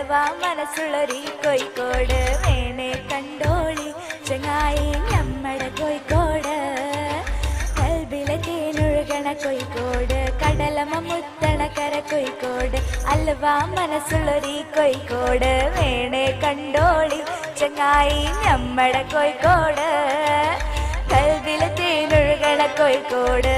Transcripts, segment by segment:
അലുവ മനസ്സുള്ളൊരീ കോഴിക്കോട് വേണേ കണ്ടോളി ചങ്ങായി നമ്മടെ കോഴിക്കോട് കൽബിലെ തേനൊഴുകണ കോഴിക്കോട് കടലമ മുത്തണ കര കോഴിക്കോട് അലുവ മനസ്സുള്ളൊരീ കോഴിക്കോട് വേണേ കണ്ടോളി ചങ്ങായി നമ്മടെ കോഴിക്കോട് കൽബിലെ തേനൊഴുകണ കോഴിക്കോട്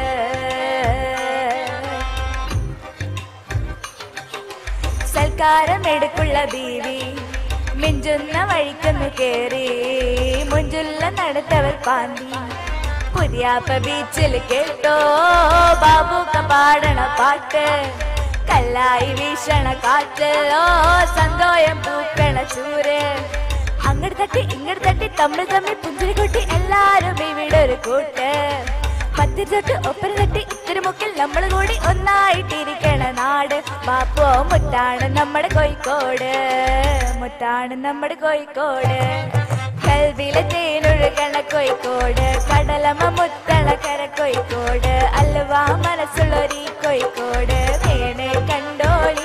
സൽക്കാരം എടുക്കുള്ള ബീവി മിഞ്ചുന്ന വഴിക്കൊന്നു കേറി മുഞ്ചുള്ള നടത്തവർ പാന്തി പുതിയാപ്പ ബീച്ചിൽ കേട്ടോ ബാബുക്ക പാടണ പാട്ട് കല്ലായി വീശണ കാറ്റ് ഓ സന്തോയം പൂക്കണ ചൂര് അങ്ങോട്ട് തട്ടി ഇങ്ങോട്ട് തട്ടി തമ്മിൽ തമ്മിൽ പുഞ്ചിരി കൊട്ടി എല്ലാരും ഇവിടെ ഒരു കൂട്ട് പത്തിരി തൊട്ട് ഒപ്പര തട്ടി ഇത്തിരി മുക്കിൽ നമ്മൾ കൂടി ഒന്നായിട്ടിരിക്കണ നാട് ബാപ്പോ മുത്താണ് നമ്മുടെ കോഴിക്കോട് മുത്താണ് നമ്മുടെ കോഴിക്കോട് കൽവിലെ തേനൊഴുകണ കോഴിക്കോട് കടലമ മുത്തണ കര കോഴിക്കോട് അല്ലുവ മനസ്സുള്ളൊരീ കോഴിക്കോട് വേണേ കണ്ടോളി